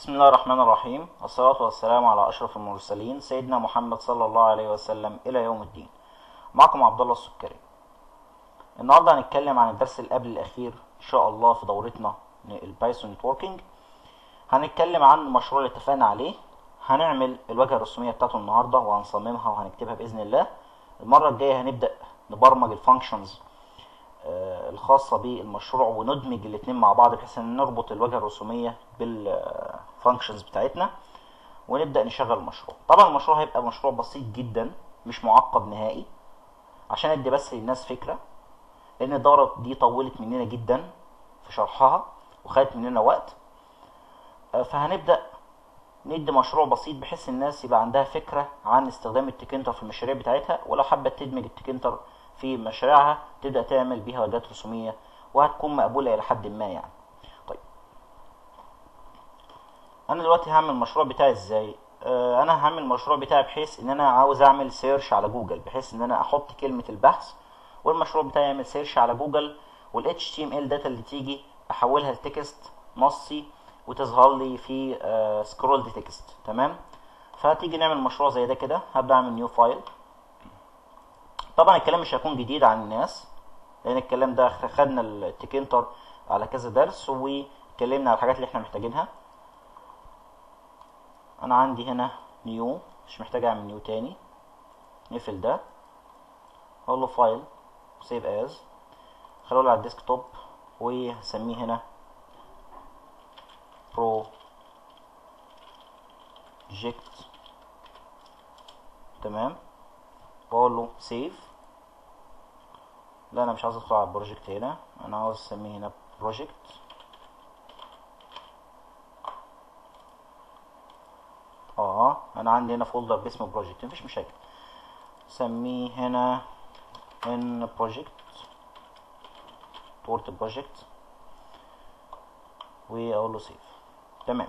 بسم الله الرحمن الرحيم والصلاة والسلام على أشرف المرسلين سيدنا محمد صلى الله عليه وسلم إلى يوم الدين معكم عبد الله السكري النهاردة هنتكلم عن الدرس اللي قبل الأخير إن شاء الله في دورتنا البايثون نتوركينج هنتكلم عن المشروع اللي اتفقنا عليه هنعمل الواجهة الرسومية بتاعته النهاردة وهنصممها وهنكتبها بإذن الله المرة الجاية هنبدأ نبرمج الفانكشنز الخاصة بالمشروع وندمج الاتنين مع بعض بحيث ان نربط الواجهة الرسومية بالفانكشنز بتاعتنا ونبدأ نشغل المشروع طبعا المشروع هيبقى مشروع بسيط جدا مش معقد نهائي عشان ادي بس للناس فكرة لان الدورة دي طولت مننا جدا في شرحها وخدت مننا وقت فهنبدأ ندي مشروع بسيط بحيث الناس يبقى عندها فكرة عن استخدام التكنتر في المشاريع بتاعتها ولو حابة تدمج التكنتر في مشاريعها تبدأ تعمل بيها واجهات رسومية وهتكون مقبولة إلى حد ما يعني طيب أنا دلوقتي هعمل المشروع بتاعي إزاي آه أنا هعمل المشروع بتاعي بحيث إن أنا عاوز أعمل سيرش على جوجل بحيث إن أنا أحط كلمة البحث والمشروع بتاعي يعمل سيرش على جوجل وال HTML داتا اللي تيجي أحولها لتكست نصي وتظهر لي في آه سكرولد تكست تمام فتيجي نعمل مشروع زي ده كده هبدأ أعمل نيو فايل طبعا الكلام مش هيكون جديد عن الناس لان الكلام ده خدنا التكنتر على كذا درس واتكلمنا على الحاجات اللي احنا محتاجينها انا عندي هنا نيو مش محتاج اعمل نيو تاني نقفل ده اقول له فايل سيف از خلوه على الديسكتوب وهسميه هنا برو جيكت تمام واقول له سيف لا انا مش عاوز ادخل على البروجكت هنا انا عاوز اسميه هنا بروجكت اه انا عندي هنا فولدر باسم بروجكت مفيش مشاكل سميه هنا ان بروجكت تورت بروجكت واقول له سيف تمام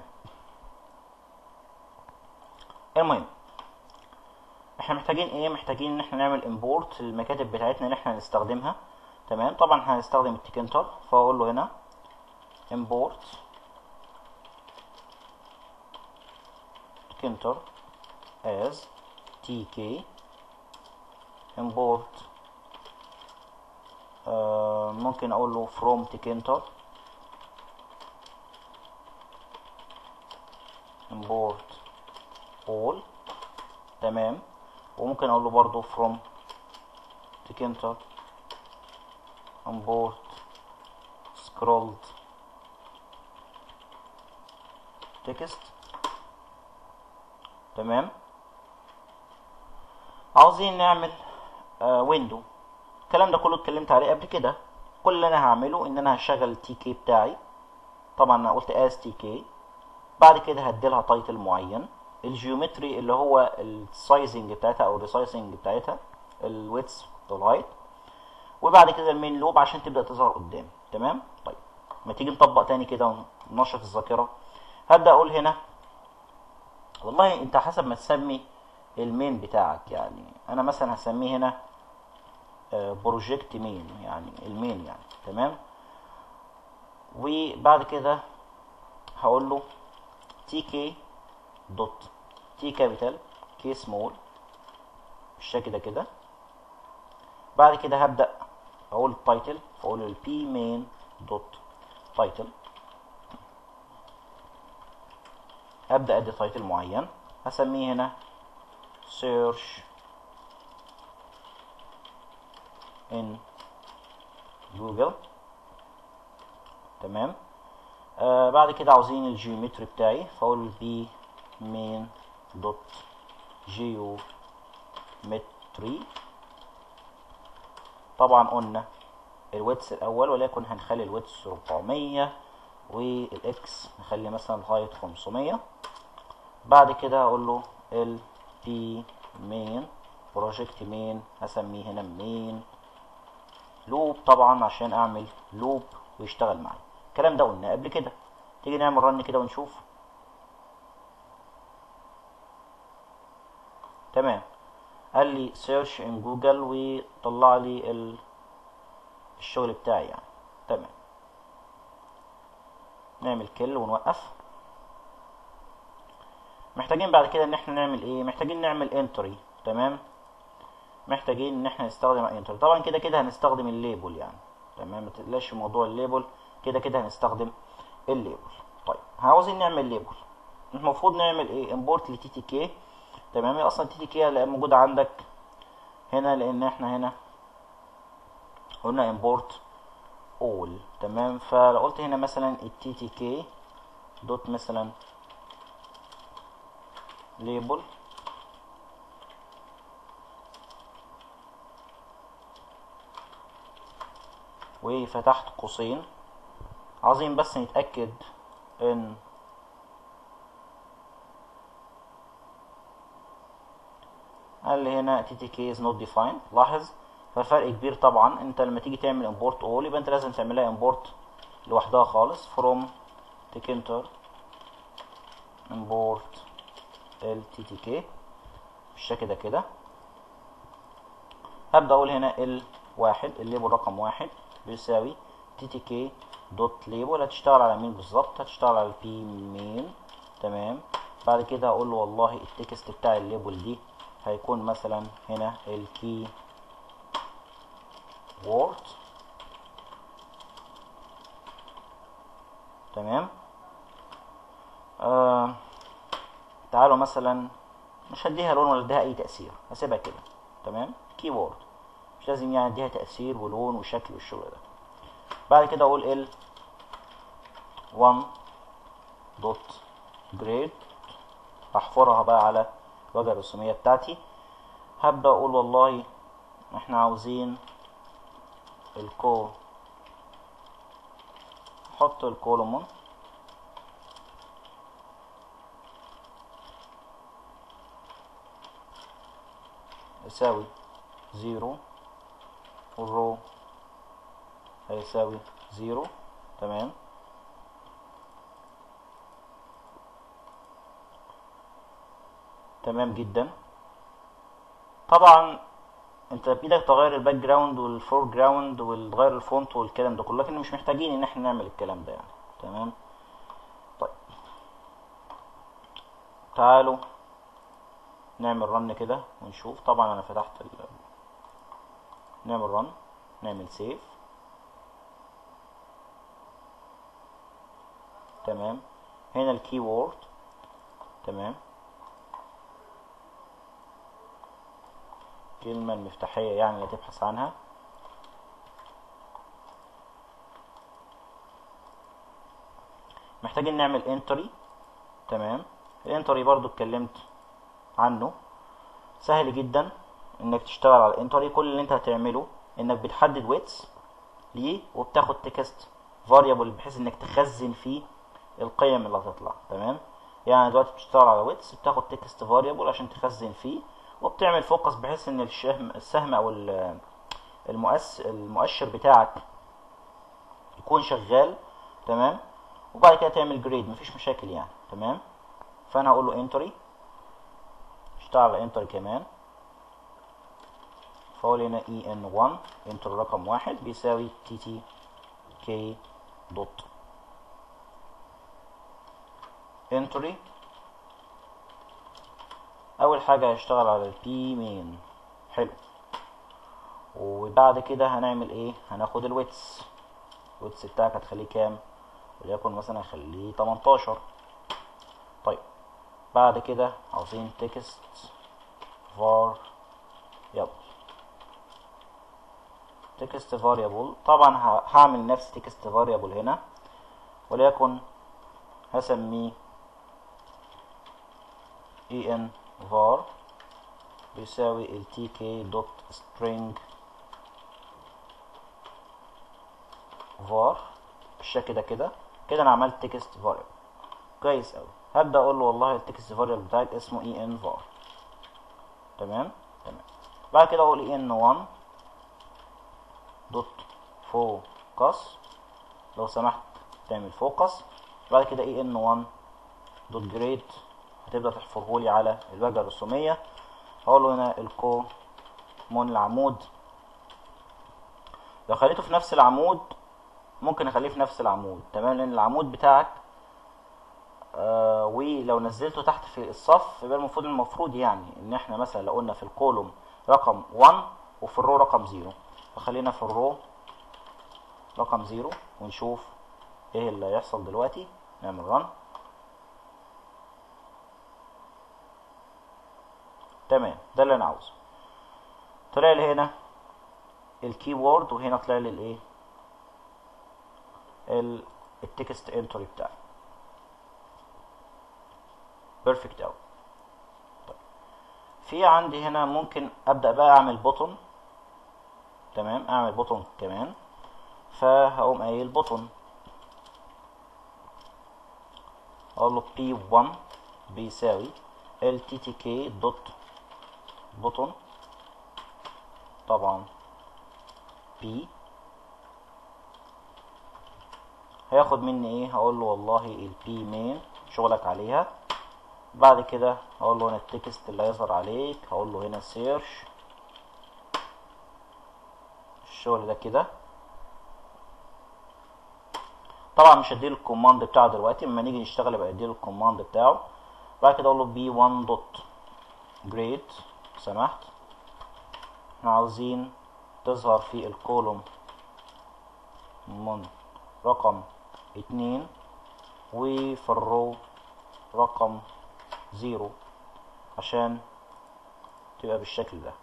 المهم احنا محتاجين ايه محتاجين ان احنا نعمل امبورت للمكاتب بتاعتنا اللي احنا هنستخدمها تمام طبعا هنستخدم التكنتر فاقول له هنا import تكنتر as tk import آه ممكن اقول له from تكنتر import all تمام وممكن اقول له برضو from تكنتر import scrolled text تمام عاوزين نعمل ويندو آه الكلام ده كله اتكلمت عليه قبل كده كل اللي انا هعمله ان انا هشغل التي كي بتاعي طبعا انا قلت اس تي كي بعد كده هديلها تايتل معين الجيومتري اللي هو السايزنج بتاعتها او الريسايزنج بتاعتها الويتس والهايت وبعد كده المين لوب عشان تبدا تظهر قدام تمام طيب ما تيجي نطبق تاني كده وننشط الذاكره هبدا اقول هنا والله انت حسب ما تسمي المين بتاعك يعني انا مثلا هسميه هنا بروجكت مين يعني المين يعني تمام وبعد كده هقول له تي كي دوت تي كابيتال كي سمول بالشكل ده كده بعد كده هبدأ اقول التايتل فاقول البي مين دوت تايتل ابدأ ادي تايتل معين هسميه هنا search in جوجل تمام آه بعد كده عاوزين الجيومتري بتاعي فاقول بي مين دوت جيومتري طبعا قلنا الويتس الاول ولكن هنخلي الويتس 400 والاكس نخلي مثلا الهايت 500 بعد كده اقول له ال بي مين بروجكت مين هسميه هنا مين لوب طبعا عشان اعمل لوب ويشتغل معايا الكلام ده قلنا قبل كده تيجي نعمل رن كده ونشوف تمام قال لي سيرش ان جوجل وطلع لي ال... الشغل بتاعي يعني تمام نعمل كل ونوقف محتاجين بعد كده ان احنا نعمل ايه محتاجين نعمل انتري تمام محتاجين ان احنا نستخدم انتري طبعا كده كده هنستخدم الليبل يعني تمام ما تقلقش في موضوع الليبل كده كده هنستخدم الليبل طيب عاوزين نعمل ليبل المفروض نعمل ايه امبورت لتي تي كي تمام هي اصلا تي تي كي موجوده عندك هنا لان احنا هنا قلنا امبورت اول تمام فلو قلت هنا مثلا التي تي كي دوت مثلا ليبل وفتحت قوسين عايزين بس نتأكد ان قال لي هنا ttk is not defined لاحظ ففرق كبير طبعا انت لما تيجي تعمل import all يبقى انت لازم تعملها import لوحدها خالص from tkinter import الttk بالشكل ده كده هبدأ اقول هنا ال واحد الليبل رقم واحد بيساوي ttk دوت ليبل هتشتغل على مين بالظبط هتشتغل على البي مين تمام بعد كده هقول له والله التكست بتاع الليبل دي هيكون مثلا هنا الكي وورد تمام آه تعالوا مثلا مش هديها لون ولا اديها اي تأثير هسيبها كده تمام كي وورد مش لازم يعني اديها تأثير ولون وشكل والشغل ده بعد كده اقول ال 1 دوت جريد هحفرها بقى على الواجهة الرسومية بتاعتي هبدأ اقول والله احنا عاوزين الكو احط الكولومون يساوي زيرو والرو هيساوي زيرو تمام تمام جدا طبعا انت بايدك تغير الباك جراوند والفور جراوند وتغير الفونت والكلام ده كله لكن مش محتاجين ان احنا نعمل الكلام ده يعني تمام طيب تعالوا نعمل رن كده ونشوف طبعا انا فتحت ال... نعمل رن نعمل سيف تمام هنا الكي وورد تمام الكلمة المفتاحية يعني اللي تبحث عنها محتاجين نعمل انتري تمام الانتري برضو اتكلمت عنه سهل جدا انك تشتغل على الانتري كل اللي انت هتعمله انك بتحدد ويتس ليه وبتاخد تكست فاريبل بحيث انك تخزن فيه القيم اللي هتطلع تمام يعني دلوقتي بتشتغل على ويتس بتاخد تكست فاريبل عشان تخزن فيه وبتعمل فوكس بحيث ان الشهم السهم او المؤس المؤشر بتاعك يكون شغال تمام وبعد كده تعمل جريد مفيش مشاكل يعني تمام فانا هقول له انتري اشتغل على انتري كمان فاقول هنا اي ان 1 انتر رقم واحد بيساوي تي تي كي دوت انتري اول حاجه هشتغل على البي مين حلو وبعد كده هنعمل ايه هناخد الويتس الويتس بتاعك هتخليه كام وليكن مثلا هخليه 18 طيب بعد كده عاوزين تكست var يلا تكست variable طبعا هعمل نفس تكست variable هنا وليكن هسميه en var بيساوي ال tk دوت string var بالشكل ده كده كده انا عملت تكست variable كويس قوي هبدا اقول له والله التكست variable بتاعك اسمه en var تمام تمام بعد كده اقول en 1 دوت فوكس لو سمحت تعمل فوكس بعد كده en 1 دوت جريد هتبدا تحفره لي على الواجهه الرسوميه هقول له هنا الكو مون العمود لو خليته في نفس العمود ممكن اخليه في نفس العمود تمام لان العمود بتاعك آه ولو نزلته تحت في الصف يبقى المفروض المفروض يعني ان احنا مثلا لو قلنا في الكولوم رقم 1 وفي الرو رقم 0 فخلينا في الرو رقم 0 ونشوف ايه اللي هيحصل دلوقتي نعمل رن تمام ده اللي انا عاوزه طلع لي هنا الكيورد وهنا طلع لي الايه ال- التكست انتري بتاعي بيرفكت اوي طيب في عندي هنا ممكن ابدا بقى اعمل بوتون تمام اعمل بوتون كمان فهقوم قايل بوتون اقول له p1 بيساوي lttk دوت بوتون طبعا p هياخد مني ايه هقول له والله البي مين شغلك عليها بعد كده هقول له هنا التكست اللي هيظهر عليك هقول له هنا سيرش الشغل ده كده طبعا مش هديله الكوماند بتاعه دلوقتي اما نيجي نشتغل يبقى اديله الكوماند بتاعه بعد كده اقول له بي 1 دوت جريد سمحت احنا عاوزين تظهر في الكولوم من رقم اتنين وفي الرو رقم زيرو عشان تبقى بالشكل ده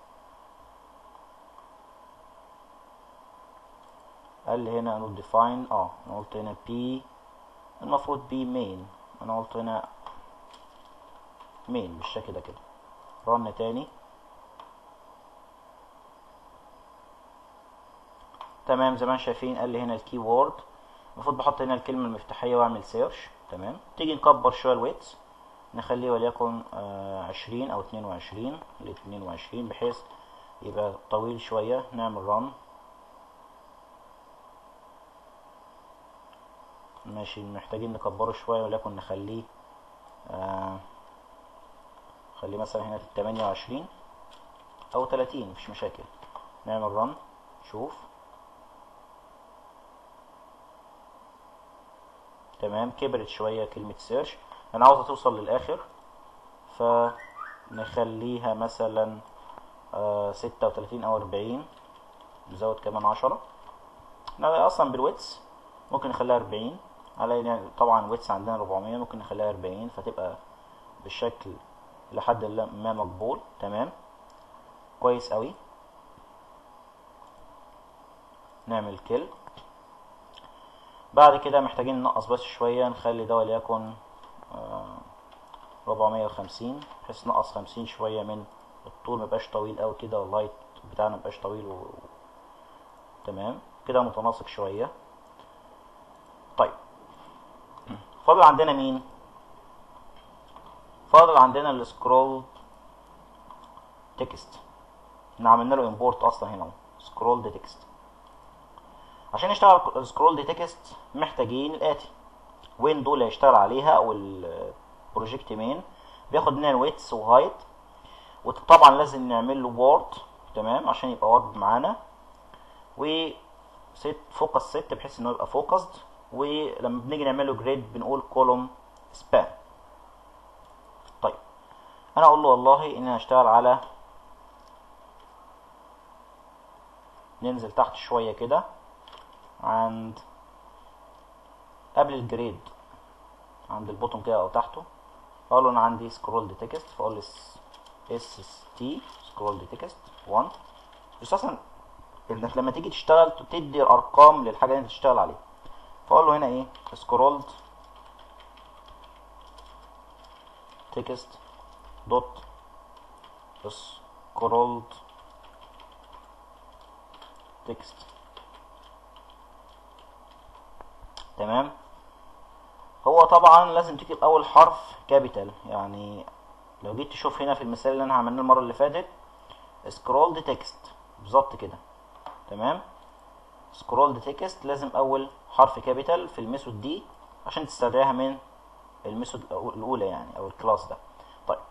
قال لي هنا نوت ديفاين اه انا قلت هنا بي المفروض بي مين انا قلت هنا مين بالشكل ده كده رن تاني تمام زي ما شايفين قال لي هنا الكي وورد المفروض بحط هنا الكلمة المفتاحية واعمل سيرش تمام تيجي نكبر شوية الويتس نخليه وليكن عشرين او اتنين وعشرين لاتنين وعشرين بحيث يبقى طويل شوية نعمل رن ماشي محتاجين نكبره شوية وليكن نخليه آه خليه مثلا هنا تمانية وعشرين او تلاتين مفيش مشاكل نعمل رن شوف تمام كبرت شوية كلمة سيرش انا عاوزة توصل للاخر فنخليها مثلا آه ستة وتلاتين او اربعين نزود كمان عشرة احنا اصلا بالويتس ممكن نخليها اربعين على يعني طبعا ويتس عندنا 400 ممكن نخليها 40 فتبقى بالشكل لحد ما مقبول تمام كويس قوي نعمل كل بعد كده محتاجين ننقص بس شوية نخلي ده وليكن ربعمية وخمسين بحيث نقص خمسين شوية من الطول مبقاش طويل قوي كده واللايت بتاعنا مبقاش طويل و... تمام كده متناسق شوية طيب فاضل عندنا مين فاضل عندنا السكرول تكست احنا عملنا له امبورت اصلا هنا سكرول دي تكست عشان نشتغل السكرول دي تكست محتاجين الاتي وين دول هيشتغل عليها او البروجكت مين بياخد مننا الويتس وهايت وطبعا لازم نعمل له وورد تمام عشان يبقى وورد معانا و ست فوكس ست بحيث انه يبقى فوكسد ولما بنيجي نعمل له جريد بنقول كولوم سبان طيب انا اقول له والله ان انا هشتغل على ننزل تحت شويه كده عند قبل الجريد عند البوتوم كده او تحته اقول له انا عندي سكرول دي تكست فاقول له اس تي سكرول دي تكست 1 بس اصلا انك لما تيجي تشتغل تدي الارقام للحاجه اللي انت تشتغل عليها فاقول له هنا ايه سكرولد تكست دوت سكرولد تكست تمام هو طبعا لازم تكتب اول حرف كابيتال يعني لو جيت تشوف هنا في المثال اللي انا عملناه المره اللي فاتت سكرولد تكست بالظبط كده تمام سكرولد تكست لازم اول حرف كابيتال في الميثود دي عشان تستدعيها من الميثود الاولى يعني او الكلاس ده طيب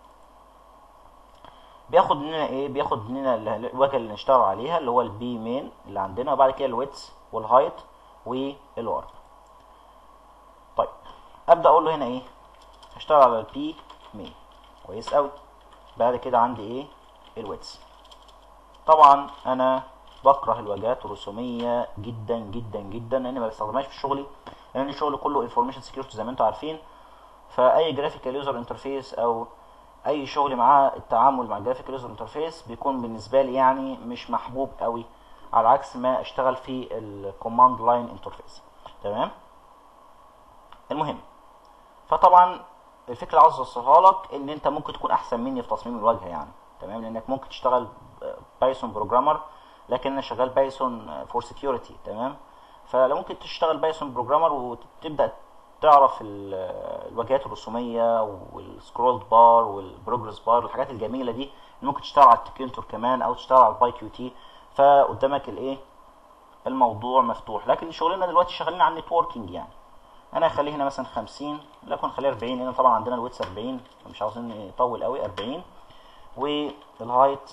بياخد مننا ايه بياخد مننا الواجهه اللي نشتغل عليها اللي هو البي مين اللي عندنا وبعد كده الويتس والهايت والورب طيب ابدا اقول له هنا ايه هشتغل على البي مي كويس قوي بعد كده عندي ايه الويتس طبعا انا بكره الواجهات الرسوميه جدا جدا جدا لاني ما بستخدمهاش في شغلي لان شغلي كله انفورميشن سكيورتي زي ما انتم عارفين فاي جرافيكال يوزر انترفيس او اي شغل معاه التعامل مع الجرافيكال يوزر انترفيس بيكون بالنسبه لي يعني مش محبوب قوي على عكس ما اشتغل في الكوماند لاين انترفيس تمام المهم فطبعا الفكره اللي عاوز اوصلها لك ان انت ممكن تكون احسن مني في تصميم الواجهه يعني تمام لانك ممكن تشتغل بايثون بروجرامر لكن انا شغال بايثون فور سكيورتي تمام فلو ممكن تشتغل بايثون بروجرامر وتبدا تعرف الواجهات الرسوميه والسكرول بار والبروجرس بار والحاجات الجميله دي ممكن تشتغل على التكنتور كمان او تشتغل على الباي كيو تي فقدامك الايه الموضوع مفتوح لكن شغلنا دلوقتي شغالين على النتوركينج يعني انا هخليه هنا مثلا 50 لكن خليه 40 لان طبعا عندنا الويتس 40 مش عاوزين نطول قوي 40 والهايت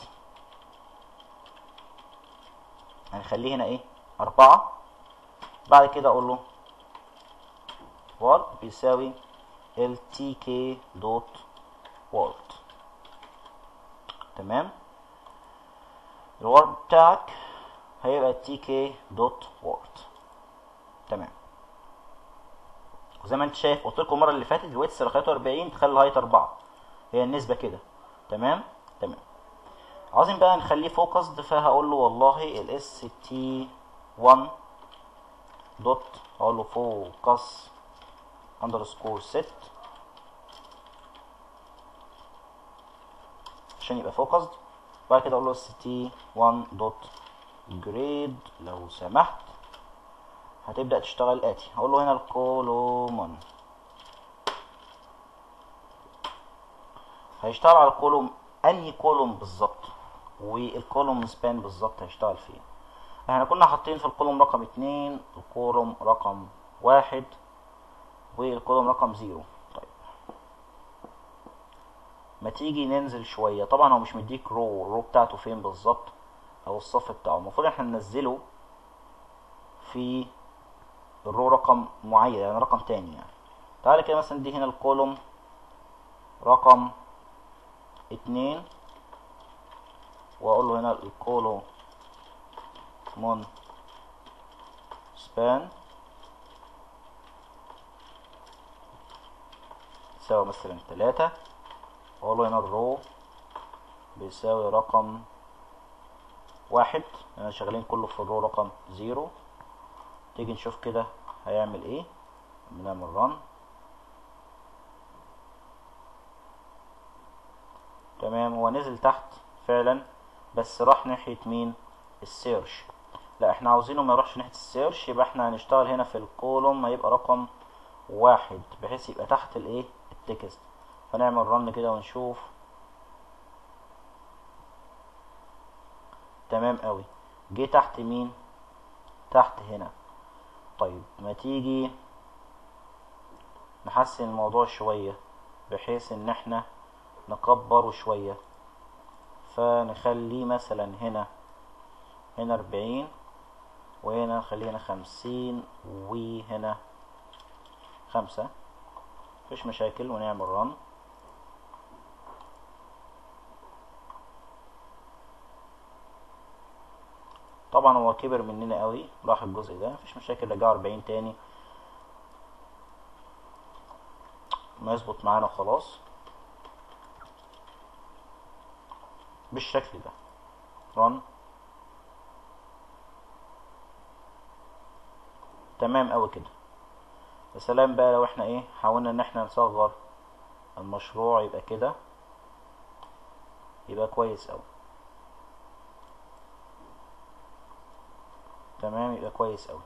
هنخليه هنا ايه 4 بعد كده اقول له var بيساوي ltk دوت word تمام الوارد بتاعك هيبقى tk دوت word تمام وزي ما انت شايف قلت لكم المره اللي فاتت الويتس اللي خليته 40 تخلي الهايت 4 هي النسبه كده تمام تمام عاوزين بقى نخليه فوكسد فهقول له والله الاس تي 1 دوت هقول له فوكس اندرسكور ست عشان يبقى فوكسد بعد كده اقول له اس تي 1 دوت جريد لو سمحت هتبدا تشتغل اتي هقول له هنا الكولومون هيشتغل على الكولوم انهي كولوم بالظبط والكولوم سبان بالظبط هيشتغل فين احنا كنا حاطين في الكولوم رقم اتنين الكولوم رقم واحد والكولوم رقم زيرو طيب ما تيجي ننزل شوية طبعا هو مش مديك رو الرو بتاعته فين بالظبط او الصف بتاعه المفروض احنا ننزله في الرو رقم معين يعني رقم تاني يعني تعالى كده مثلا دي هنا الكولوم رقم اتنين واقول له هنا الكولو مون سبان يساوي مثلا تلاتة واقول له هنا الرو بيساوي رقم واحد انا شغالين كله في الرو رقم زيرو تيجي نشوف كده هيعمل ايه بنعمل رن تمام هو نزل تحت فعلا بس راح ناحية مين السيرش لا احنا عاوزينه ما يروحش ناحية السيرش يبقى احنا هنشتغل هنا في الكولوم هيبقى رقم واحد بحيث يبقى تحت الايه التكست فنعمل رن كده ونشوف تمام قوي جه تحت مين تحت هنا طيب ما تيجي نحسن الموضوع شوية بحيث ان احنا نكبره شوية فنخليه مثلا هنا هنا أربعين وهنا نخليه هنا خمسين وهنا خمسة مفيش مشاكل ونعمل رن طبعا هو كبر مننا قوي راح الجزء ده مفيش مشاكل رجعه أربعين تاني ما يظبط معانا خلاص بالشكل ده رن تمام قوي كده يا سلام بقى لو احنا ايه حاولنا ان احنا نصغر المشروع يبقى كده يبقى كويس قوي تمام يبقى كويس قوي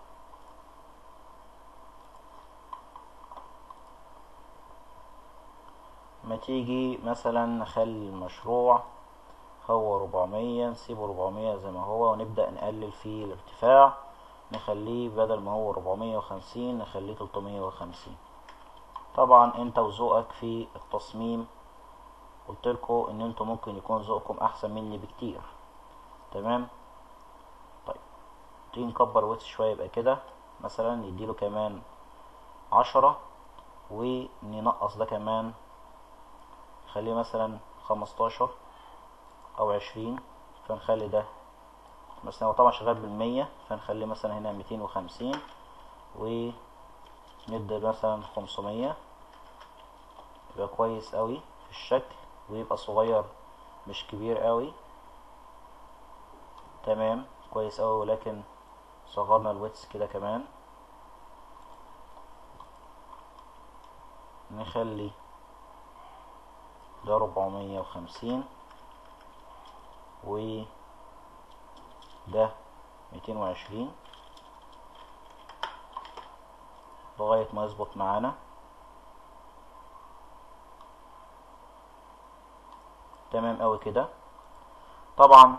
ما تيجي مثلا نخلي المشروع هو 400 نسيبه 400 زي ما هو ونبدأ نقلل فيه الارتفاع نخليه بدل ما هو 450 نخليه 350 طبعا انت وذوقك في التصميم قلت لكم ان انتوا ممكن يكون ذوقكم احسن مني بكتير تمام طيب تيجي نكبر ويتس شويه يبقى كده مثلا نديله كمان عشرة وننقص ده كمان نخليه مثلا خمستاشر او عشرين فنخلي ده مثلا هو طبعا شغال بالمية فنخليه مثلا هنا ميتين وخمسين وندي مثلا خمسمية يبقى كويس قوي في الشكل ويبقى صغير مش كبير قوي تمام كويس قوي ولكن صغرنا الويتس كده كمان نخلي ده ربعمية وخمسين و ده ميتين وعشرين لغاية ما يظبط معانا تمام قوي كده طبعا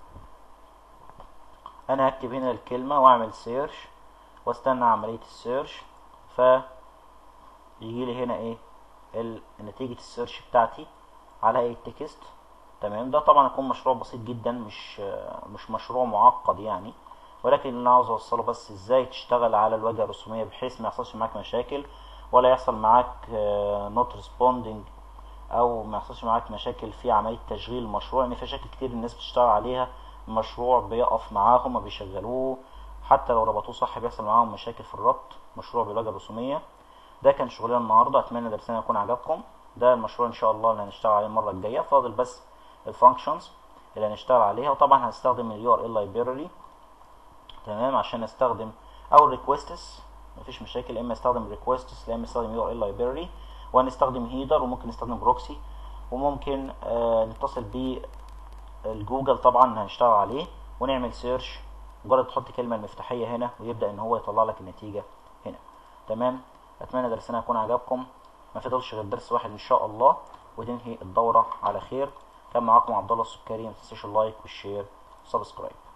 انا هكتب هنا الكلمة واعمل سيرش واستنى عملية السيرش ف يجي لي هنا ايه نتيجة السيرش بتاعتي على اي تكست تمام ده طبعا يكون مشروع بسيط جدا مش مش مشروع معقد يعني ولكن اللي انا عاوز اوصله بس ازاي تشتغل على الواجهه الرسوميه بحيث ما يحصلش معاك مشاكل ولا يحصل معاك نوت ريسبوندنج او ما يحصلش معاك مشاكل في عمليه تشغيل المشروع يعني في مشاكل كتير الناس بتشتغل عليها المشروع بيقف معاهم ما بيشغلوه حتى لو ربطوه صح بيحصل معاهم مشاكل في الربط مشروع بالواجهه الرسوميه ده كان شغلنا النهارده اتمنى درسنا يكون عجبكم ده المشروع ان شاء الله اللي هنشتغل عليه المره الجايه فاضل بس الفانكشنز اللي هنشتغل عليها وطبعا هنستخدم اليو ار ال لايبراري تمام عشان نستخدم او الريكوستس مفيش مشاكل اما استخدم ريكوستس يا اما استخدم يو ار ال لايبراري وهنستخدم هيدر وممكن نستخدم بروكسي وممكن آه نتصل بالجوجل طبعا هنشتغل عليه ونعمل سيرش مجرد تحط كلمه المفتاحيه هنا ويبدا ان هو يطلع لك النتيجه هنا تمام اتمنى درسنا يكون عجبكم ما فضلش غير درس واحد ان شاء الله وتنهي الدوره على خير كان معاكم عبد الله السكري ما تنساش اللايك والشير والسبسكرايب